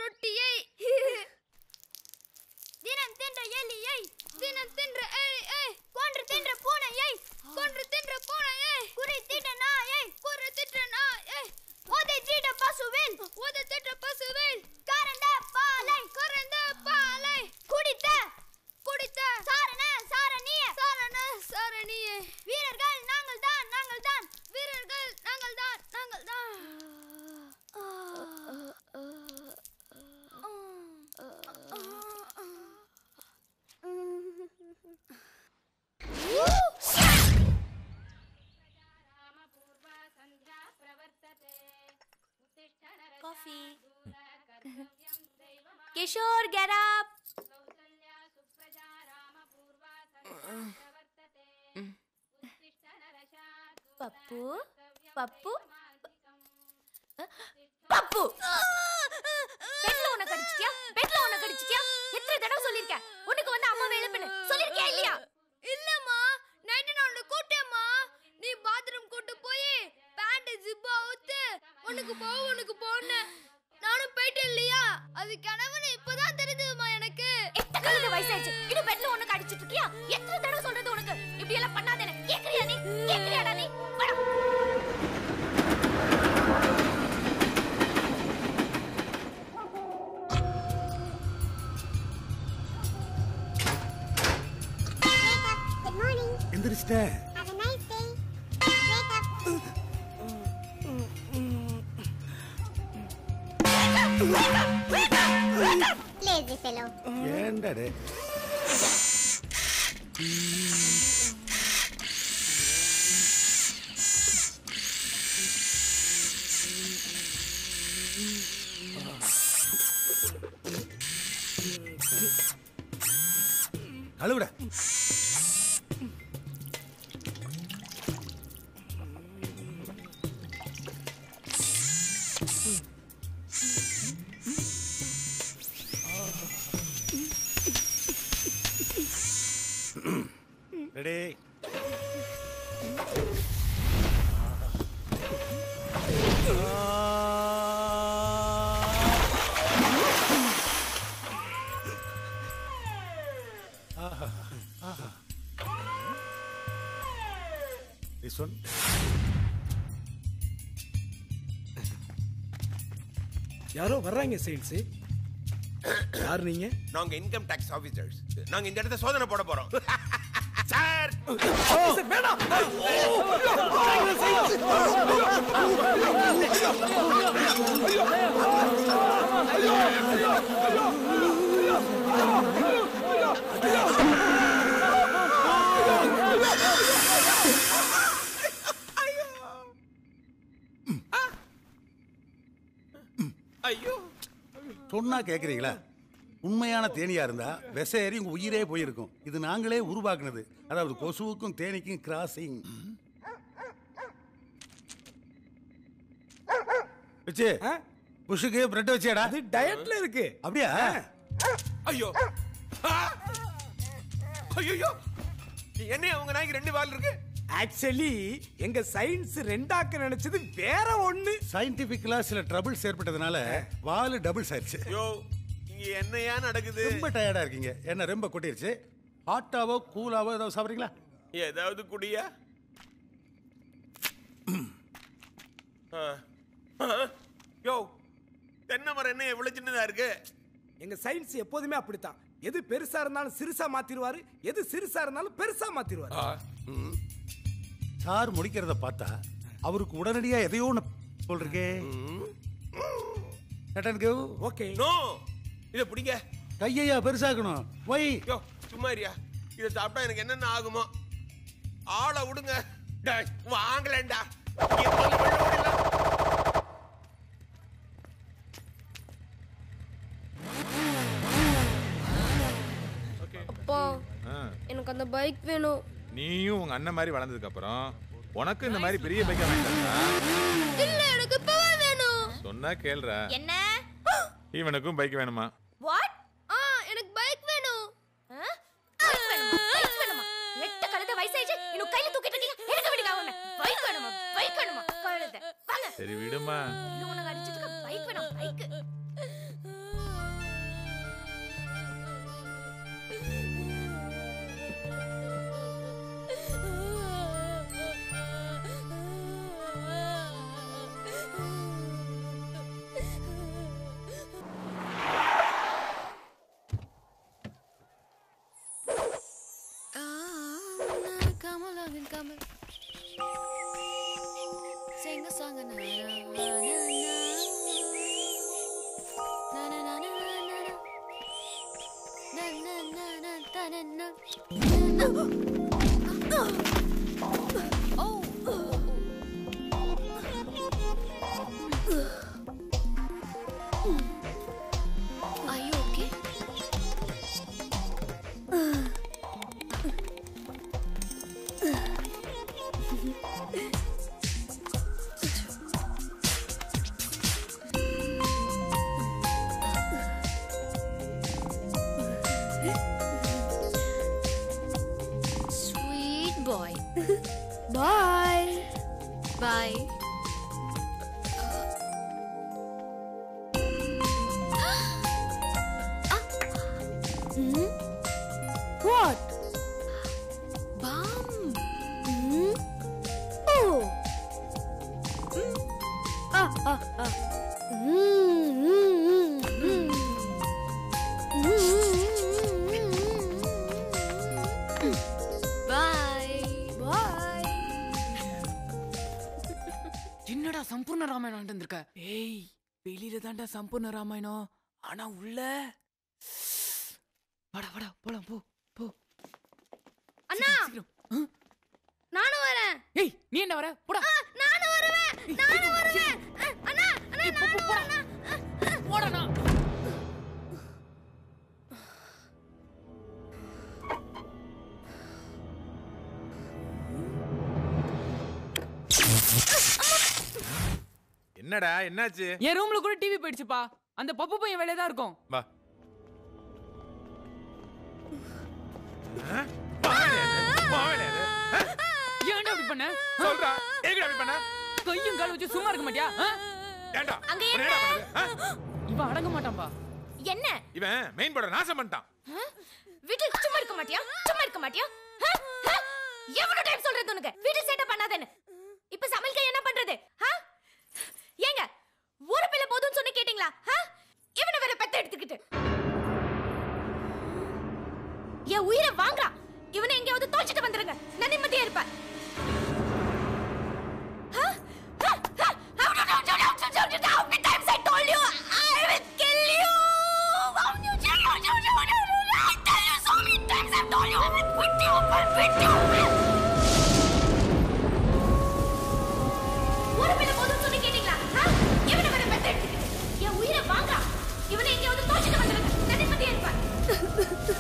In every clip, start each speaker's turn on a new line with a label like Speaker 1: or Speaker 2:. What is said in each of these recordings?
Speaker 1: ரொட்டியை தினம் தின்ற எலியை தினம் தின்ற எலியை கொன்று தின்ற பூனையை கொன்று தின்ற பூனையை குறி திட்ட நாயை குறி திட்ட நாயை உதை திட்ட பசுவில் உதை திட்ட பசுவில் கறந்த பாலை கறந்த பாலை குடித்த குடித்த சாரண சாரணிய சாரண சாரணிய வீரர்கள் நாங்கள் தான் நாங்கள் தான் வீரர்கள் நாங்கள் தான் நாங்கள் தான்
Speaker 2: Coffee. Kishore, get up. பப்பு பப்பு பப்பு பெட்ல உன்னை கடிச்சிட்டியா பெட்ல உன்னை கடிச்சிட்டியா எத்தனை தடவை சொல்லிருக்கேன் உனக்கு வந்து அம்மா வேலை பண்ணு சொல்லிருக்கியா இல்லையா
Speaker 1: இல்லம்மா நைட்டு நான் உன்னை கூட்டேம்மா நீ பாத்ரூம் கூட்டு போய் பேண்ட் ஜிப்பா ஊத்து உனக்கு போ உனக்கு போன்னு நானும் போயிட்டேன் இல்லையா அது கனவுன்னு இப்பதான் தெரிஞ்சதுமா எனக்கு
Speaker 2: எட்ட கழுத வயசாயிடுச்சு இன்னும் பெட்ல உன்னை கடிச்சிட்டு இருக்கியா எத்தனை தடவை சொல்றது உனக்கு இப்படி எல்லாம் பண்ணாதே கேக்குறியா நீ கேக்குறியாடா நீ வாடா.
Speaker 3: Good morning.
Speaker 4: எந்திரிச்சிட்டேன்
Speaker 3: Have a nice day. Wake up. Lazy fellow.
Speaker 4: ஏன்டா டே கழுவுட ரெடி This one.
Speaker 5: யாரோ வர்றாங்க சேல்ஸ் யார் நீங்க
Speaker 6: நாங்க இன்கம் டாக்ஸ் ஆபீசர்ஸ் நாங்க இந்த இடத்த சோதனை போட போறோம் சார் ஐயோ
Speaker 4: சொன்னா கேக்குறீங்களா உண்மையான தேனியா இருந்தா விச ஏறி உங்க உயிரே போயிருக்கும் இது நாங்களே உருவாக்குனது அதாவது கொசுவுக்கும் தேனிக்கும் கிராசிங் வச்சு
Speaker 5: ஆ?
Speaker 4: புஷுக்கு பிரெட் வச்சேடா
Speaker 5: அது டயட்ல இருக்கு
Speaker 4: அப்படியா
Speaker 6: ஐயோ ஐயோ என்ன அவங்க நாய்க்கு ரெண்டு வால் இருக்கு
Speaker 5: ஆக்சுவலி எங்க சயின்ஸ் ரெண்டாக்க நினைச்சது வேற ஒண்ணு
Speaker 4: சயின்டிபிக்கலா சில ட்ரபிள்ஸ் ஏற்பட்டதுனால வாலு டபுள்ஸ் ஆயிடுச்சு
Speaker 6: ஐயோ இங்க என்னையா நடக்குது
Speaker 4: ரொம்ப டயர்டா இருக்கீங்க என்ன ரொம்ப கொட்டிருச்சு ஹாட்டாவோ கூலாவோ ஏதாவது சாப்பிட்றீங்களா
Speaker 6: ஏதாவது குடியா ஆ. ஆ. யோ தென்னை மரம் என்ன எவ்வளவு சின்னதா இருக்கு
Speaker 5: எங்க சயின்ஸ் எப்போதுமே அப்படித்தான் எது பெருசா இருந்தாலும் சிறுசா மாத்திருவாரு எது சிறுசா இருந்தாலும் பெருசா மாத்திருவாரு
Speaker 4: சார் முடிக்கிறத பார்த்தா அவருக்கு உடனடியா எதையோ ஒன்று சொல்றீங்க கட்டனுக்கு
Speaker 5: ஓகே
Speaker 6: நோ இத பிடிங்க
Speaker 4: கையையா பெருசாக்கணும் வை
Speaker 6: யோ சும்மா இருயா இத சாப்பிட்டா எனக்கு என்னென்ன ஆகுமோ ஆளை விடுங்க டேய், வாங்கலேன்டா இங்க இருந்து வெளில ஓடிடலாம்.
Speaker 1: அப்பா எனக்கு அந்த பைக் வேணும்
Speaker 7: நீயும் உங்க அண்ணன் மாதிரி வளர்ந்ததுக்கு அப்புறம் உனக்கு இந்த மாதிரி பெரிய பைக்கா வாங்கிட்டா
Speaker 1: இல்ல எனக்கு இப்பவே வேணும்
Speaker 7: சொன்னா கேள்ற
Speaker 2: என்ன
Speaker 7: இவனுக்கும் பைக் வேணுமா
Speaker 2: வாட்
Speaker 1: ஆ எனக்கு பைக் வேணும்
Speaker 2: பைக் வேணுமா பைக் வேணுமா எட்ட கழுத வயசாயிடுச்சு இன்னும் கையில தூக்கிட்டு இருக்கீங்க எடுக்க விடுங்க அவனை பைக் வேணுமா பைக் வேணுமா கழுத வாங்க
Speaker 7: சரி விடுமா
Speaker 2: இன்னும் உனக்கு அடிச்சிட்டு பைக் வேணும் bike Are you okay? Sweet boy.
Speaker 1: Bye.
Speaker 2: Bye.
Speaker 1: What?
Speaker 2: Bum.
Speaker 1: Hmm? Oh. Ah, ah, ah. Mm, mm, mm, mm.
Speaker 2: Bye.
Speaker 1: Bye.
Speaker 8: என்னடா சம்பூர்ண ராமாயணம் வந்திருக்க ஏய் வெளியில தாண்டா சம்பூர்ண ராமாயணம் ஆனா உள்ள வாடா வாடா போலாம் போ போ
Speaker 1: அண்ணா
Speaker 8: சீக்கிரம் ஆ?
Speaker 1: நானும் வரேன்
Speaker 8: ஏய் நீ என்ன வர போடா
Speaker 1: ஆ, நானும் வருவேன் நானும் வருவேன் அ, அண்ணா அண்ணா
Speaker 8: ஏய், போ, போ, போடா. போடா
Speaker 7: என்னடா என்னாச்சு
Speaker 8: என் ரூம்ல கூட டிவி போயிடுச்சுப்பா அந்த பப்பு பையன் வேலையா தான் இருக்கும்
Speaker 7: வா ஆ? வாவேல இது, வாவேல இது. ஆ?
Speaker 8: ஏன்டா அப்படி பண்ண
Speaker 7: சொல்றா எங்கடா அப்படி பண்ண
Speaker 8: கையும் கால் வச்சு சும்மா இருக்க மாட்டியா ஆ?
Speaker 7: ஏண்டா
Speaker 2: அங்க
Speaker 7: உன்னை என்னடா பண்ணுது? ஆ?
Speaker 8: இவன் அடங்க மாட்டான்பா
Speaker 2: என்ன
Speaker 7: இவன் மெயின் போர்ட நாசம் பண்ணிட்டான்
Speaker 2: ஆ? வீட்டுல சும்மா இருக்க மாட்டியா சும்மா இருக்க மாட்டியா ஆ? ஆ? எவ்வளவு டைம் சொல்றது உனக்கு வீட்டு சேட்டை பண்ணாதேன்னு இப்ப சமையல்க்கு என்ன பண்றது ஆ? ஏங்க ஒரு பிள்ளை போதும்னு சொன்ன கேட்டீங்களா ஆ? இவனை வேற பெத்த எடுத்துக்கிட்டு என் உயிரை வாங்குறான் இவனை எங்கேயாவது தோச்சிட்டு வந்துருங்க நான் நிம்மதியா இருப்பேன் ஆ? ஆ? ஆ? How do you- how do you- how do you- how do you- how many times I told you I will kill you? How do you- how do you- how do you- how do you- I tell you so many times I've told you I will quit you, I will quit you. ஒரு பிள்ளை போதும்னு சொல்லி கேட்டீங்களா ஆ? இவனை வேற பெத்த எடுத்துக்கிட்டு என் உயிரை வாங்குறான் இவனை எங்கேயாவது தோச்சிட்டு வந்துருங்க நான் நிம்மதியா இருப்பேன்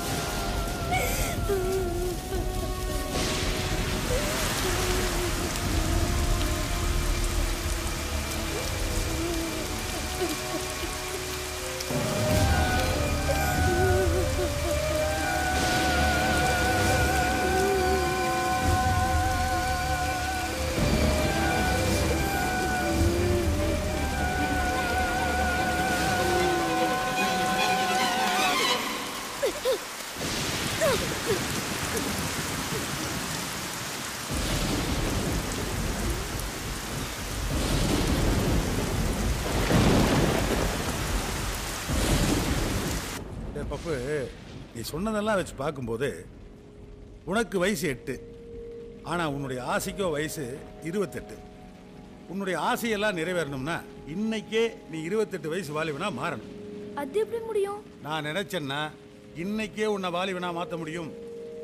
Speaker 4: டேய் பப்பு நீ சொன்னதெல்லாம் வச்சு பார்க்கும்போது உனக்கு வயசு எட்டு ஆனால் உன்னுடைய ஆசைக்கோ வயசு இருபத்தெட்டு உன்னுடைய ஆசையெல்லாம் நிறைவேறணும்னா இன்னைக்கே நீ இருபத்தெட்டு வயசு வாலிபனா மாறணும்
Speaker 1: அது எப்படி முடியும்
Speaker 4: நான் நினைச்சேன்னா இன்னைக்கே உன்னை வாலிபனா மாற்ற முடியும்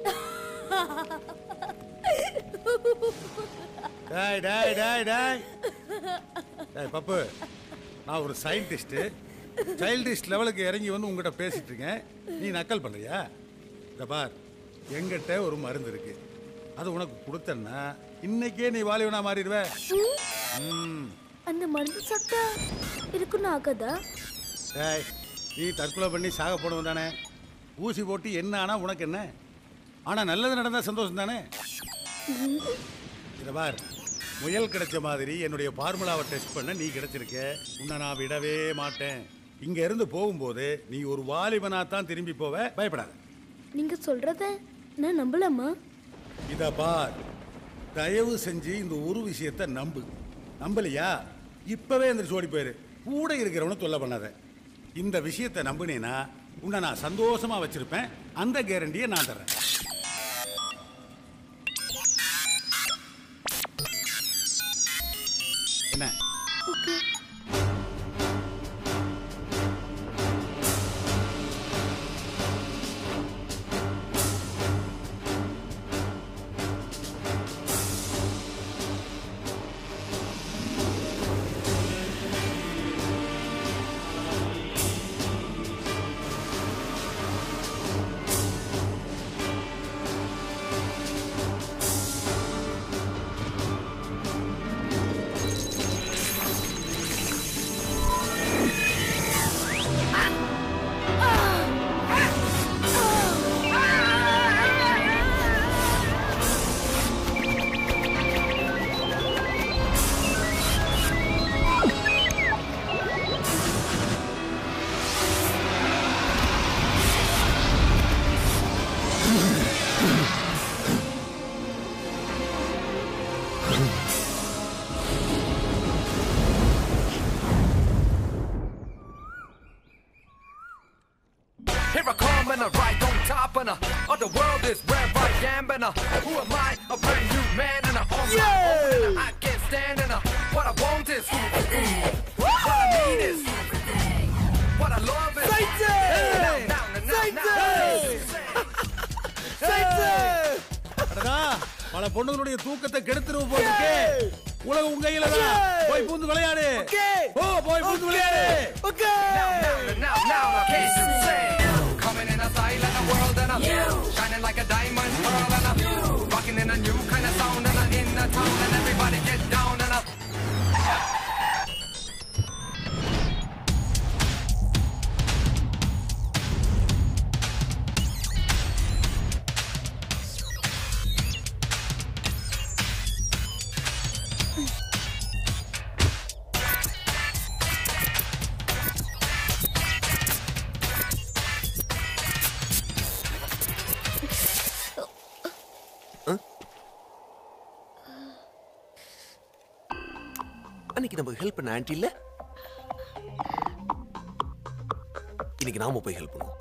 Speaker 4: டேய் டேய் டேய் டேய் டேய் பப்பு நான் ஒரு சயின்டிஸ்ட்டு சைல்டிஸ்ட் லெவலுக்கு இறங்கி வந்து உங்ககிட்ட பேசிட்டு இருக்கேன் நீ நக்கல் பண்றியா இந்த பார் எங்கிட்ட ஒரு மருந்து இருக்கு அது உனக்கு கொடுத்தேன்னா இன்னைக்கே நீ வாலிபனா மாறிடுவ ம்
Speaker 1: அந்த மருந்து சாப்பிட்டா இருக்குன்னு ஆகாதா
Speaker 4: டேய் நீ தற்கொலை பண்ணி சாக போனவன் தானே ஊசி போட்டு என்ன ஆனா உனக்கு என்ன ஆனா நல்லது நடந்தா சந்தோஷம் தானே இதை பார் முயல் கிடைச்ச மாதிரி என்னுடைய ஃபார்முலாவை டெஸ்ட் பண்ண நீ கிடைச்சிருக்க உன்னை நான் விடவே மாட்டேன் இங்க இருந்து போகும்போது நீ ஒரு வாலிபனா தான் திரும்பி போவ பயப்படாத
Speaker 1: நீங்க சொல்றத நான் நம்பலாமா
Speaker 4: இத பார் தயவு செஞ்சு இந்த ஒரு விஷயத்தை நம்பு நம்பலையா இப்பவே இந்த ஓடி போயிரு கூட இருக்கிறவனை தொல்லை பண்ணாத இந்த விஷயத்தை நம்புனேனா உன்னை நான் சந்தோஷமா வச்சிருப்பேன் அந்த கேரண்டியை நான் தரேன் என்ன
Speaker 9: Here I come and I ride on top and uh, of the world is where I am and uh, who am I? A brand new man and uh, on my own and uh, I can't stand and uh, what I want is what I need is what I love is now, now, now, now,
Speaker 4: அடடா, பல பொண்ணுங்களுடைய தூக்கத்தை கெடுத்துருவ போறதுக்கு உலகம் உங்க கையில தான் போய் பூந்து விளையாடு ஓ போய் பூந்து விளையாடு
Speaker 9: now, now, now, now, can't you say? Coming in a style and a world and a shining like a diamond pearl and a rocking in a new kind of sound and a in the town and everybody get down and a
Speaker 6: அன்னைக்கு நமக்கு help பண்ண anti இல்ல இன்னைக்கு நாம போய் help பண்ணுவோம்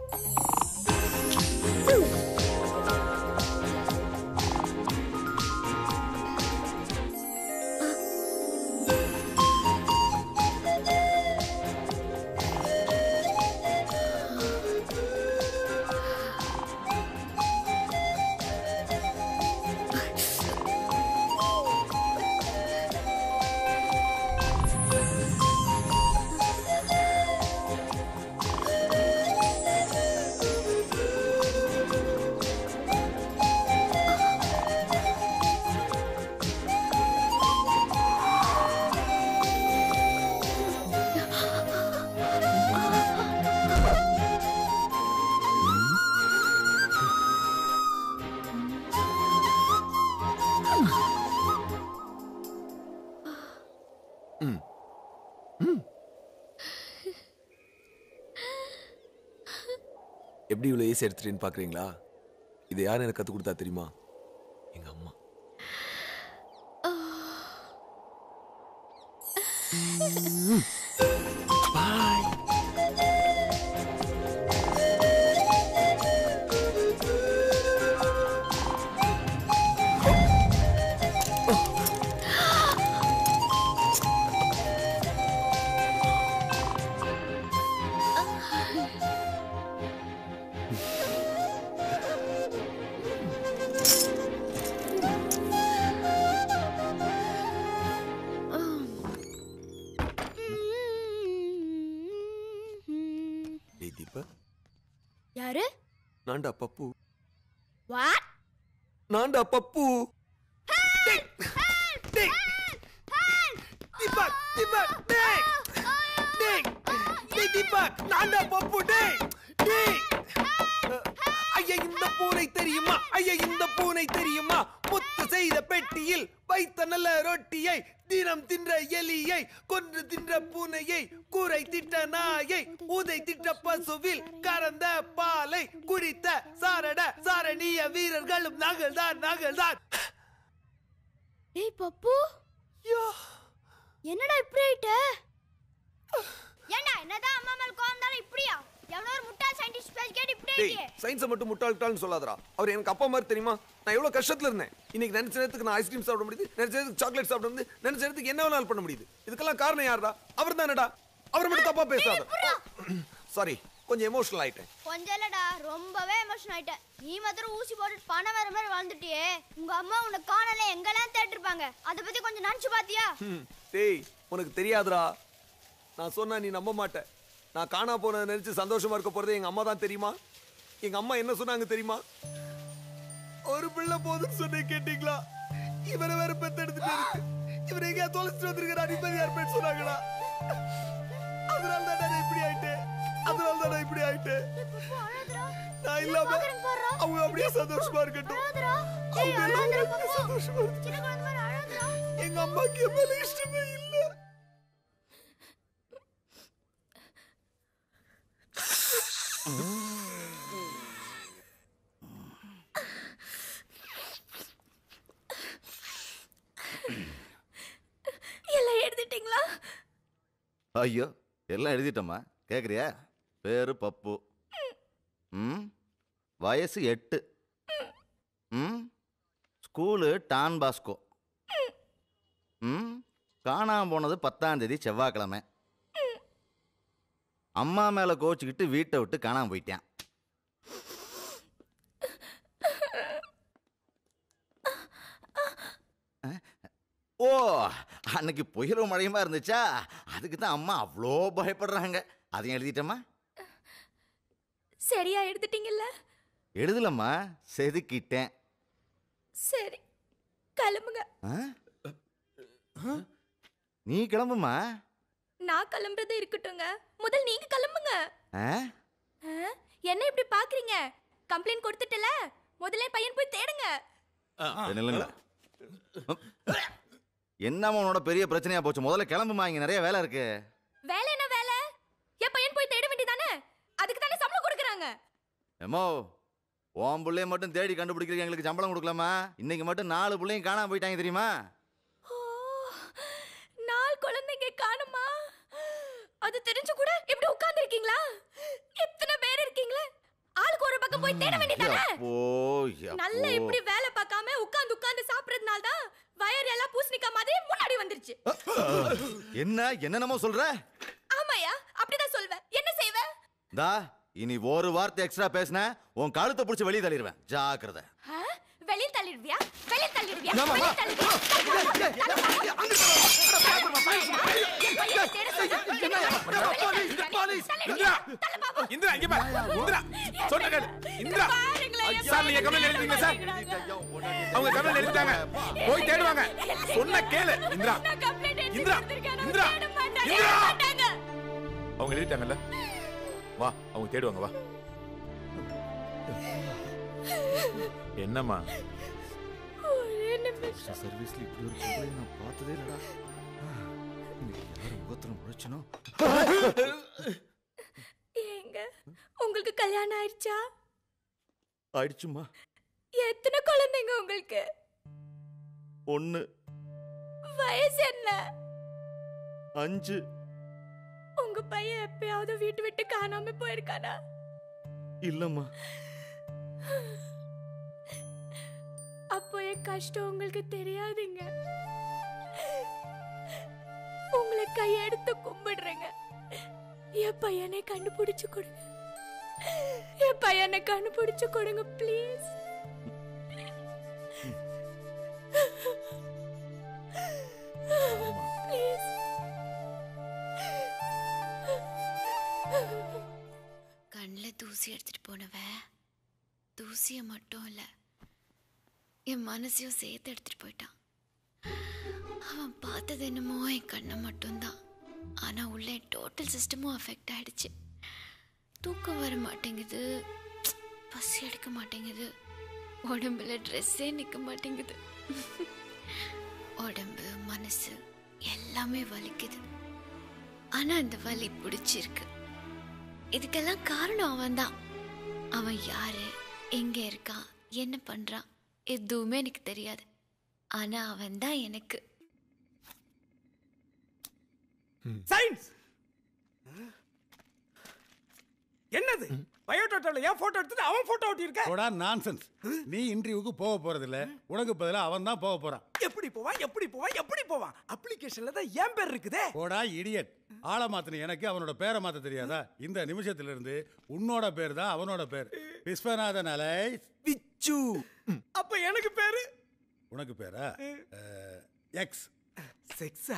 Speaker 6: எப்படி இவ்வளோ ஏசி எடுத்துட்டேன்னு பார்க்குறீங்களா இது யார் எனக்கு கற்றுக் கொடுத்தா தெரியுமா எங்கள் அம்மா டேய் தீபக்
Speaker 1: யாரு
Speaker 6: நான்டா பப்பு
Speaker 1: வாட்
Speaker 6: நான்டா பப்பு
Speaker 5: தீபக் தீபக் டேய் டேய் டேய் தீபக் நான்டா பப்பு டேய் டேய் ஐயா இந்த பூனை தெரியுமா ஐயா இந்த பூனை தெரியுமா முத்து செய்த பெட்டியில் வைத்த நல்ல ரொட்டியை தினம் தின்ற எலியை கொன்று தின்ற பூனையை கூரை திட்ட நாயை ஊதை திட்ட பசுவில் கறந்த பாலை குடித்த சாரட சாரணிய வீரர்களும் நாங்கள்தான் நாங்கள்தான்
Speaker 1: ஏய் பப்பு என்னடா இப்படி ஆயிட்ட ஏண்டா என்னதான் அம்மா மேல கோவம் இருந்தாலும் இப்படியா எவ்வளவு ஒரு முட்டாள் சயின்டிஸ்ட் பேசி கேட்டு இப்படி
Speaker 6: டேய்
Speaker 1: ஆயிட்டியே
Speaker 6: சயின்ஸை மட்டும் முட்டாள்ட்டாள்னு சொல்லாதடா அவர் எனக்கு அப்பா மாதிரி தெரியுமா நான் எவ்வளவு கஷ்டத்துல இருந்தேன் இன்னைக்கு நினைச்ச நேரத்துக்கு நான் ஐஸ்கிரீம் சாப்பிட முடியுது நினைச்ச நேரத்துக்கு சாக்லேட் சாப்பிட முடியுது நினைச்ச நேரத்துக்கு என்ன வேணாலும் பண்ண முடியுது இதுக்கெல்லாம் காரணம் யாருடா அவர் தானடா அவர் மட்டும் தப்பா பேசாத சாரி கொஞ்சம் எமோஷனல் ஆயிட்டேன்
Speaker 1: கொஞ்சம் இல்லடா ரொம்பவே எமோஷன் ஆயிட்டேன் நீ மாத்திரம் ஊசி போட்டுட்டு பணம் வர மாதிரி வாழ்ந்துட்டியே உங்க அம்மா உன்னை காணல எங்கெல்லாம் தேட்டிருப்பாங்க அதை பத்தி கொஞ்சம் நினைச்சு பாத்தியா
Speaker 6: ம், டேய் உனக்கு தெரியாதுடா நான் சொன்னா நீ நம்ப மாட்ட நான் காணா போனதை நினைச்சு சந்தோஷமா இருக்க போறது எங்க அம்மா தான் தெரியுமா எங்க அம்மா என்ன சொன்னாங்க தெரியுமா ஒரு பிள்ளை போதுன்னு சொன்னே கேட்டீங்களா இவரை வேற பெத்தெடுத்துட்டு இருக்கு இவரை எங்கேயா தொலைச்சிட்டு வந்திருக்கிற நிம்மதியா இருப்பேன்னு சொன்னாங்களா அதனால தான் நான் இப்படி ஆயிட்டேன் அதனால தான் நான் இப்படி ஆயிட்டேன் நான் இல்லாம அவங்க அப்படியே சந்தோஷமா இருக்கட்டும் அவங்க எல்லாமே அப்படியே சந்தோஷமா இருக்கட்டும். எங்க அம்மாக்கு என் மேல இஷ்டமே இல்ல
Speaker 2: எல்லாம் எடுத்துட்டீங்களா
Speaker 10: ஐயோ எல்லாம் எழுதிட்டோமா கேக்குறியா பேரு பப்பு ம் வயசு எட்டு ம் ஸ்கூலு டான் பாஸ்கோ ம் காணாம போனது பத்தாம் தேதி செவ்வாய்க்கிழமை அம்மா மேலே கோச்சிக்கிட்டு வீட்டை விட்டு காணாம போயிட்டேன் அஹ், ஓ அன்னைக்கு புயலும் மழையுமா இருந்துச்சா அதுக்கு தான் அம்மா அவ்வளோ பயப்படுறாங்க அதையும் எழுதிட்டேம்மா
Speaker 2: சரியா எடுத்துட்டீங்கல்ல
Speaker 10: எழுதலம்மா செதுக்கிட்டேன்
Speaker 2: சரி கிளம்புங்க
Speaker 10: ஆ? நீ கிளம்புமா
Speaker 2: நான் கிளம்புறது இருக்கட்டுங்க முதல் நீங்க கிளம்புங்க
Speaker 10: ஆ?
Speaker 2: ஆ? என்ன இப்படி பாக்குறீங்க கம்ப்ளைண்ட் கொடுத்துட்டல முதல்ல பையன் போய் தேடுங்க
Speaker 10: சரி, நில்லுங்க என்னம்மா உன்னோட பெரிய பிரச்சனையா போச்சு முதல்ல கிளம்புமா இங்க நிறைய வேலை இருக்கு
Speaker 2: வேலை என்ன வேலை என் பையன் போய் தேட வேண்டியதானே அதுக்கு தானே சம்பளம் கொடுக்குறாங்க
Speaker 10: எம்மோ உன் பிள்ளைய மட்டும் தேடி கண்டுபிடிக்கிறதுக்கு எங்களுக்கு சம்பளம் கொடுக்கலாமா இன்னைக்கு மட்டும் நாலு பிள்ளையும் காணாம போயிட்டாங்க தெரியுமா
Speaker 2: ஓ, நாலு குழந்தைங்க காணுமா அது தெரிஞ்சு கூட இப்படி உட்கார்ந்து இருக்கீங்களா இத்தனை பேர் இருக்கீங்களே ஆளுக்கு ஒரு பக்கம் போய் தேட வேண்டியதானே
Speaker 10: எப்போ
Speaker 2: நல்ல
Speaker 10: எப்போ.
Speaker 2: இப்படி வேலை பார்க்காம உட்கார்ந்து உட்கார்ந்து சாப்பிடுறதுனால தான் வயர் எல்லாம் பூசணிக்கா மாதிரி முன்னாடி வந்துருச்சு
Speaker 10: என்ன என்னென்னமோ சொல்ற
Speaker 2: ஆமாயா அப்படிதான் சொல்வேன் என்ன செய்வ
Speaker 10: தா இனி ஒரு வார்த்தை எக்ஸ்ட்ரா பேசின உன் கழுத்தை பிடிச்சி வெளியே தள்ளிடுவேன் ஜாக்கிரதை
Speaker 2: ஆ? வெளிய தள்ளிடுவியா வெளிய தள்ளிடுவியா
Speaker 10: ஆமா,
Speaker 2: வெளிய
Speaker 10: ஆமா.
Speaker 2: தள்ளிடுவியா என் பையனை தேட
Speaker 7: இந்திரா இந்திரா இங்க பாரு இந்திரா சொன்ன கேளு இந்திரா சார் நீங்க கம்ப்ளைண்ட் எழுதிட்டீங்க சார் அவங்க கம்ப்ளைண்ட் எழுதிட்டாங்க போய் தேடுவாங்க சொன்ன கேளு இந்திரா இந்திரா இந்திரா இந்திரா அவங்க எழுதிட்டாங்கல்ல வா அவங்க தேடுவாங்க வா என்னம்மா
Speaker 2: ஒரே நிமிஷம்
Speaker 10: சர்வீஸ்ல இப்படி ஒரு பொம்பளை நான் பார்த்ததே இல்லடா யாரும் முகத்துல முழிச்சனும்
Speaker 2: ஏங்க உங்களுக்கு கல்யாணம் ஆயிடுச்சா
Speaker 10: ஆயிடுச்சுமா
Speaker 2: எத்தனை குழந்தைங்க உங்களுக்கு
Speaker 10: ஒன்னு
Speaker 2: வயசு என்ன
Speaker 10: அஞ்சு
Speaker 2: உங்க பையன் எப்பயாவது வீட்டு விட்டு காணாம போயிருக்கானா
Speaker 10: இல்லம்மா
Speaker 2: அப்போ என் கஷ்டம் உங்களுக்கு தெரியாதுங்க உங்களை கையெடுத்து கும்பிடுறேங்க என் பையனை கண்டுபிடிச்சு கொடுங்க என் பையனை கண்டுபிடிச்சு கொடுங்க ப்ளீஸ் ப்ளீஸ்
Speaker 11: கண்ணில் தூசி எடுத்துட்டு போனவ தூசியை மட்டும் இல்லை என் மனசையும் சேர்த்து எடுத்துட்டு போயிட்டான் அவன் பார்த்தது என்னமோ என் கண்ணை மட்டும்தான் ஆனால் உள்ள என் டோட்டல் சிஸ்டமும் அஃபெக்ட் ஆயிடுச்சு தூக்கம் வர மாட்டேங்குது பசி எடுக்க மாட்டேங்குது உடம்புல ட்ரெஸ்ஸே நிற்க மாட்டேங்குது உடம்பு மனசு எல்லாமே வலிக்குது ஆனால் அந்த வலி பிடிச்சிருக்கு இதுக்கெல்லாம் காரணம் அவன்தான் அவன் யாரு எங்க இருக்கான் என்ன பண்றான் எதுவுமே எனக்கு தெரியாது ஆனா அவன் தான் எனக்கு
Speaker 5: சயின்ஸ் என்னது பயோடேட்டால ஏன் போட்டோ எடுத்துட்டு அவன் போட்டோ ஒட்டி
Speaker 4: போடா நான்சென்ஸ் நீ இன்டர்வியூக்கு போக போறதில்ல உனக்கு பதிலா அவன் தான் போக போறான்
Speaker 5: எப்படி போவான் எப்படி போவான் எப்படி போவான் அப்ளிகேஷன்ல தான் ஏன் பேர் இருக்குதே
Speaker 4: போடா இடியட் ஆளை மாத்தின எனக்கு அவனோட பேரை மாத்த தெரியாதா இந்த நிமிஷத்துல இருந்து உன்னோட பேர் தான் அவனோட பேர் விஸ்வநாதன் அலை
Speaker 5: விச்சு அப்ப எனக்கு பேரு
Speaker 4: உனக்கு பேரா எக்ஸ்
Speaker 5: செக்ஸா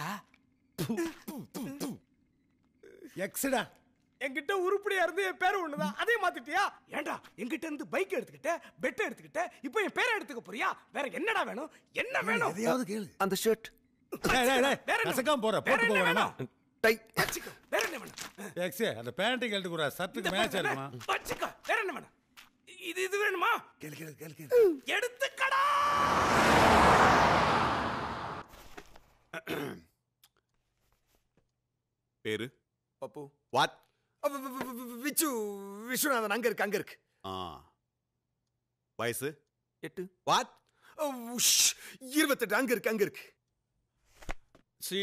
Speaker 4: எக்ஸ்டா
Speaker 5: என்கிட்ட உருப்படியா இருந்து என் பேரு ஒண்ணுதான் அதே மாத்திட்டியா ஏன்டா என்கிட்ட இருந்து பைக் எடுத்துக்கிட்ட பெட் எடுத்துக்கிட்ட இப்போ என் பேரை எடுத்துக்க போறியா வேற என்னடா வேணும் என்ன வேணும்
Speaker 4: எதையாவது கேளு
Speaker 6: அந்த ஷர்ட்
Speaker 4: டேய், டேய், டேய்,
Speaker 5: வேற என்ன?
Speaker 4: கசக்காம போற
Speaker 5: வேற
Speaker 4: போட்டு
Speaker 5: என்ன
Speaker 4: போவேனா
Speaker 5: வேணும்?
Speaker 6: டை
Speaker 5: வச்சுக்கோ வேற என்ன வேணும்
Speaker 4: எக்ஸ் அந்த பேண்ட்டு கேட்டு கூட சர்ட்டுக்கு மேட்சா இருக்குமா
Speaker 5: வச்சுக்கோ வேற என்ன வேணும் இது இது வேணுமா
Speaker 4: கேளு கேளு கேளு கேளு
Speaker 5: எடுத்துக்கடா
Speaker 7: பேரு
Speaker 6: பப்பு
Speaker 10: வாட்
Speaker 6: அப்ப, வி- வி- வி- விச்சு விஸ்வநாதன் அங்க இருக்கு அங்க இருக்கு
Speaker 12: ஆ வயசு
Speaker 6: எட்டு
Speaker 10: வாட்
Speaker 6: இருபத்தெட்டு அங்க இருக்கு அங்க இருக்கு
Speaker 12: சி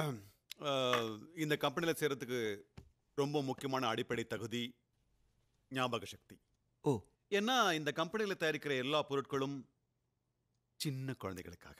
Speaker 12: இந்த கம்பெனியில் சேர்றதுக்கு ரொம்ப முக்கியமான அடிப்படை தகுதி ஞாபக சக்தி
Speaker 6: ஓ
Speaker 12: ஏன்னா இந்த கம்பெனியில் தயாரிக்கிற எல்லா பொருட்களும் சின்ன குழந்தைகளுக்காக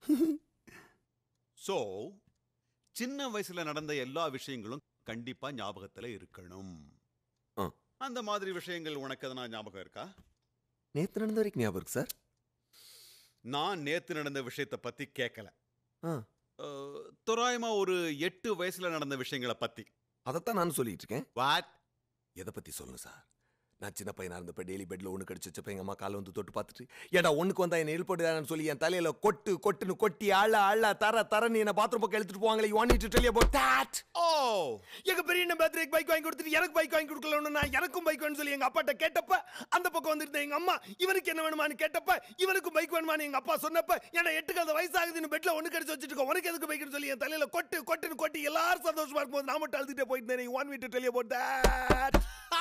Speaker 12: சோ சின்ன வயசுல நடந்த எல்லா விஷயங்களும் கண்டிப்பா ஞாபகத்துல இருக்கணும்
Speaker 6: ஆ.
Speaker 12: அந்த மாதிரி விஷயங்கள் உனக்கு எதனா ஞாபகம் இருக்கா
Speaker 6: நேத்து நடந்த வரைக்கும் ஞாபகம் இருக்கு சார்
Speaker 12: நான் நேத்து நடந்த விஷயத்தை பத்தி கேட்கல
Speaker 6: ஆ.
Speaker 12: அஹ், தோராயமா ஒரு எட்டு வயசுல நடந்த விஷயங்களை பத்தி
Speaker 6: அதைத்தான் நானும் சொல்லிட்டு இருக்கேன்
Speaker 12: வாட்
Speaker 6: எதை பத்தி சொல்லுங்க சார் நான் சின்ன பையனா இருந்தப்ப டெய்லி பெட்ல ஒண்ணு கடிச்சு வச்சப்ப எங்க அம்மா காலை வந்து தொட்டு பார்த்துட்டு ஏடா ஒண்ணுக்கு வந்தா என்ன எழுப்பட்டுதான்னு சொல்லி என் தலையில கொட்டு கொட்டுன்னு கொட்டி அழ அழ தர தரன்னு என்ன பாத்ரூம் பக்கம் எடுத்துட்டு போவாங்களே you want to tell about that
Speaker 12: ஓ
Speaker 6: எங்க பெரிய அண்ணன் பர்த்டேக்கு பைக் வாங்கி கொடுத்துட்டு எனக்கு பைக் வாங்கி கொடுக்கலன்னு நான் எனக்கும் பைக் வேணும்னு சொல்லி எங்க அப்பாட்ட கேட்டப்ப அந்த பக்கம் வந்திருந்த எங்க அம்மா இவனுக்கு என்ன வேணுமான்னு கேட்டப்ப இவனுக்கும் பைக் வேணுமான்னு எங்க அப்பா சொன்னப்ப ஏன்னா எட்டு கதை வயசாகுதுன்னு பெட்ல ஒண்ணு கடிச்சு வச்சுட்டு இருக்கோம். உனக்கு எதுக்கு பைக்னு சொல்லி என் தலையில கொட்டு கொட்டுன்னு கொட்டி எல்லாரும் சந்தோஷமா இருக்கும்போது நான் மட்டும் அழுதுட்டே போயிட்டு இருந்தேன் you want me to tell about that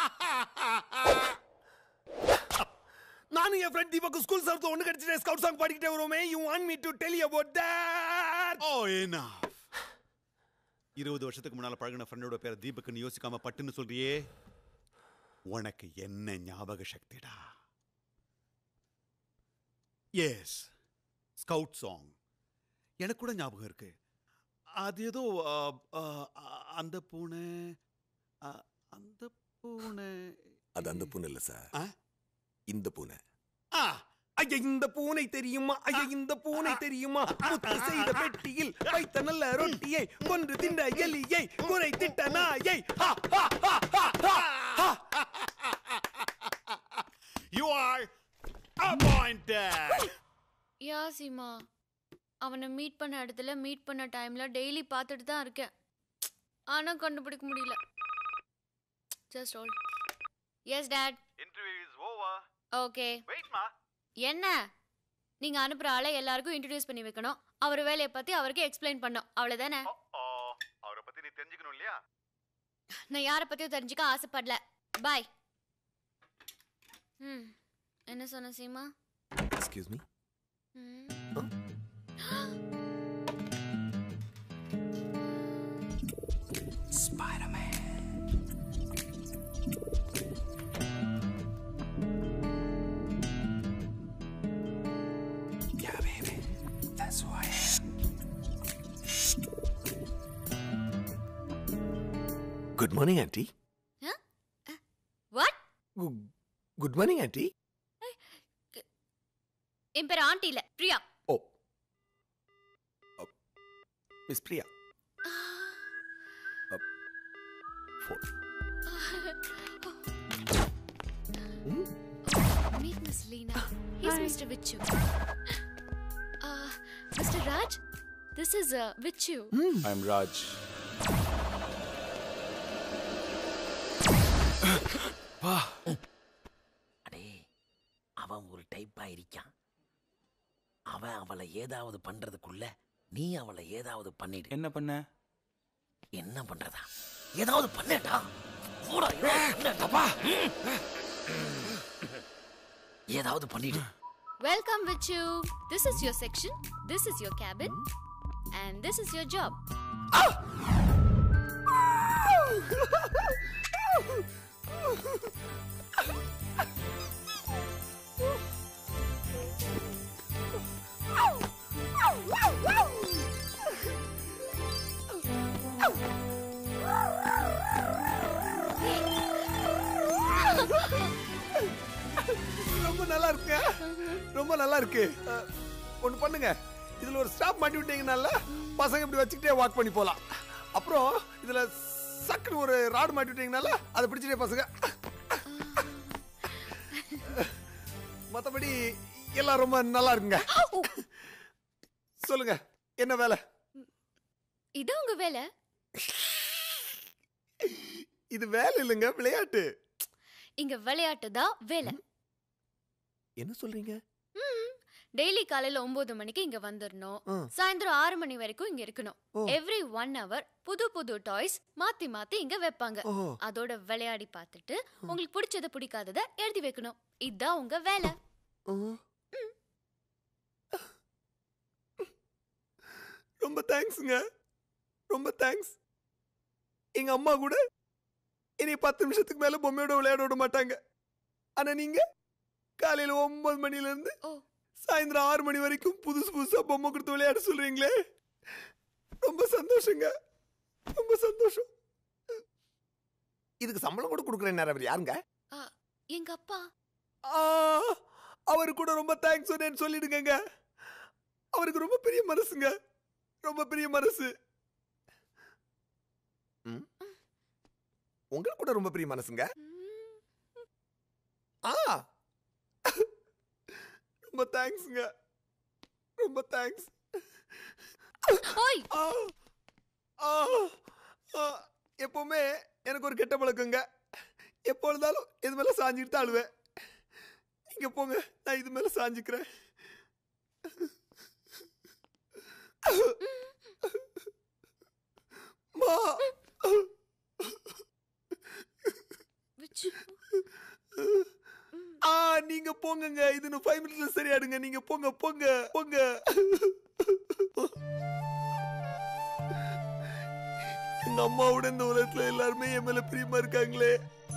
Speaker 6: நானும் என் ஃப்ரெண்ட் தீபக் ஸ்கூல் சார்த்து ஒண்ணு கடிச்சிட்டே ஸ்கவுட் சாங் பாடிக்கிட்டே வருவோமே you want me to tell about that
Speaker 12: ஓ ஏனா இருபது வருஷத்துக்கு முன்னால பழகின ஃப்ரெண்டோட பேரை தீபக்னு யோசிக்காம பட்டுன்னு சொல்றியே உனக்கு என்ன ஞாபக சக்திடா எஸ் ஸ்கவுட் சாங் எனக்கு கூட ஞாபகம் இருக்கு அது ஏதோ ஆ, ஆ, ஆ, அந்த பூனை ஆ, அந்த பூனை
Speaker 6: அது அந்த பூனை இல்ல சார்
Speaker 12: ஆ?
Speaker 6: இந்த பூனை
Speaker 12: ஆ
Speaker 6: ஐயா இந்த பூனை தெரியுமா ஐயா இந்த பூனை தெரியுமா முத்து செய்த பெட்டியில் வைத்த நல்ல ரொட்டியை கொன்று தின்ற எலியை குறை திட்ட நாயை ஹா, ஹா, ஹா, ஹா, ஹா, ஹா.
Speaker 12: You are appointed
Speaker 11: yeah Seema அவனை மீட் பண்ண இடத்துல மீட் பண்ண டைம்ல டெய்லி பார்த்துட்டு தான் இருக்கேன் ஆனா கண்டுபிடிக்க முடியல just hold yes that
Speaker 12: interview is over
Speaker 11: okay
Speaker 12: wait மா
Speaker 11: என்ன நீங்க அனுப்புற ஆளை எல்லாருக்கும் இன்ட்ரடியூஸ் பண்ணி வைக்கணும் அவர் வேலையை பத்தி அவருக்கு எக்ஸ்பிளைன் பண்ணணும் அவ்வளவுதானே
Speaker 12: ஓ அவரை பத்தி நீ தெரிஞ்சுக்கணும் இல்லையா
Speaker 11: நான் யாரை பத்தியும் தெரிஞ்சுக்க ஆசைப்படல பாய் ம் என்ன சொன்ன சீமா
Speaker 6: எக்ஸ்கியூஸ் மீ
Speaker 11: ம்.
Speaker 5: Yeah, baby. That's who I am.
Speaker 6: Good morning aunty
Speaker 11: what
Speaker 6: good morning aunty
Speaker 11: என் பேர் ஆண்டி இல்ல Priya
Speaker 6: oh miss Priya phone
Speaker 11: Meet Miss Lena. He's Mr. Vichu. Uh, Mr. Raj, this is uh, Vichu.
Speaker 7: I'm Raj.
Speaker 13: அடே அவன் ஒரு டைப்பா இருக்கான் அவன் அவளை ஏதாவது பண்றதுக்குள்ள நீ அவளை ஏதாவது பண்ணிடு
Speaker 7: என்ன பண்ண
Speaker 13: என்ன பண்றதா ஏதாவது பண்ணேடா போடா, ஏதாவது பண்ணேடா. ஏதாவது பண்ணிடு
Speaker 11: Welcome, Vichu. This is your section. This is your cabin. And this is your job.
Speaker 6: ரொம்ப நல்லா இருக்குங்க ரொம்ப நல்லா இருக்கு அஹ், ஒண்ணு பண்ணுங்க இதுல ஒரு ஸ்டாப் மாட்டி விட்டீங்கனால பசங்க இப்படி வச்சுக்கிட்டே வாக் பண்ணி போலாம் அப்புறம் இதுல சக்குன்னு ஒரு ராடு மாட்டி விட்டீங்கனால அதை பிடிச்சிட்டே பசங்க மத்தபடி எல்லாம் ரொம்ப நல்லா இருக்குங்க சொல்லுங்க என்ன வேலை
Speaker 11: இதான் உங்க வேலை
Speaker 6: இது வேலை இல்லைங்க விளையாட்டு
Speaker 11: இங்க விளையாட்டு தான் வேலை
Speaker 6: என்ன சொல்றீங்க
Speaker 11: டெய்லி காலையில ஒன்பது மணிக்கு இங்க வந்துடணும்
Speaker 6: ஆ.
Speaker 11: சாயந்தரம் ஆறு மணி வரைக்கும் இங்க இருக்கணும்
Speaker 6: ஓ.
Speaker 11: எவ்ரி ஒன் ஹவர் புது புது டாய்ஸ் மாத்தி மாத்தி இங்க வைப்பாங்க
Speaker 6: ஓ.
Speaker 11: அதோட விளையாடி பார்த்துட்டு உங்களுக்கு பிடிச்சத பிடிக்காதத எழுதி வைக்கணும் இதுதான் உங்க வேலை
Speaker 6: ரொம்ப தேங்க்ஸுங்க ரொம்ப தேங்க்ஸ் எங்க அம்மா கூட இனி பத்து நிமிஷத்துக்கு மேல பொம்மையோட விளையாட விட மாட்டாங்க ஆனா நீங்க காலையில ஒன்பது மணில இருந்து சாயந்தரம் ஆறு மணி வரைக்கும் புதுசு புதுசா பொம்மை கொடுத்து விளையாட சொல்றீங்களே ரொம்ப சந்தோஷங்க ரொம்ப சந்தோஷம் இதுக்கு சம்பளம் கூட கொடுக்குறேன் அவர் யாருங்க
Speaker 11: எங்க அப்பா
Speaker 6: ஆ, அவரு கூட ரொம்ப தேங்க்ஸ் சொன்னேன்னு சொல்லிடுங்க அவருக்கு ரொம்ப பெரிய மனசுங்க ரொம்ப பெரிய மனசு ம். உங்களுக்கு கூட ரொம்ப பெரிய மனசுங்க ஆ ரொம்ப தேங்க்ஸ்ங்க ரொம்ப தேங்க்ஸ்
Speaker 11: ஓய்
Speaker 6: எப்பவுமே எனக்கு ஒரு கெட்ட பழக்கங்க எப்போ இருந்தாலும் இது மேல சாஞ்சிட்டு தான் அழுவேன் நீங்க போங்க நான் இது மேல சாஞ்சுக்கிறேன் மா ஆ நீங்க போங்கங்க இது இன்னும் ஃபைவ் மினிட்ஸ்ல சரியாடுங்க நீங்க போங்க போங்க போங்க எங்க அம்மாவோட இந்த உலகத்துல எல்லாருமே என் மேல பிரியமா இருக்காங்களே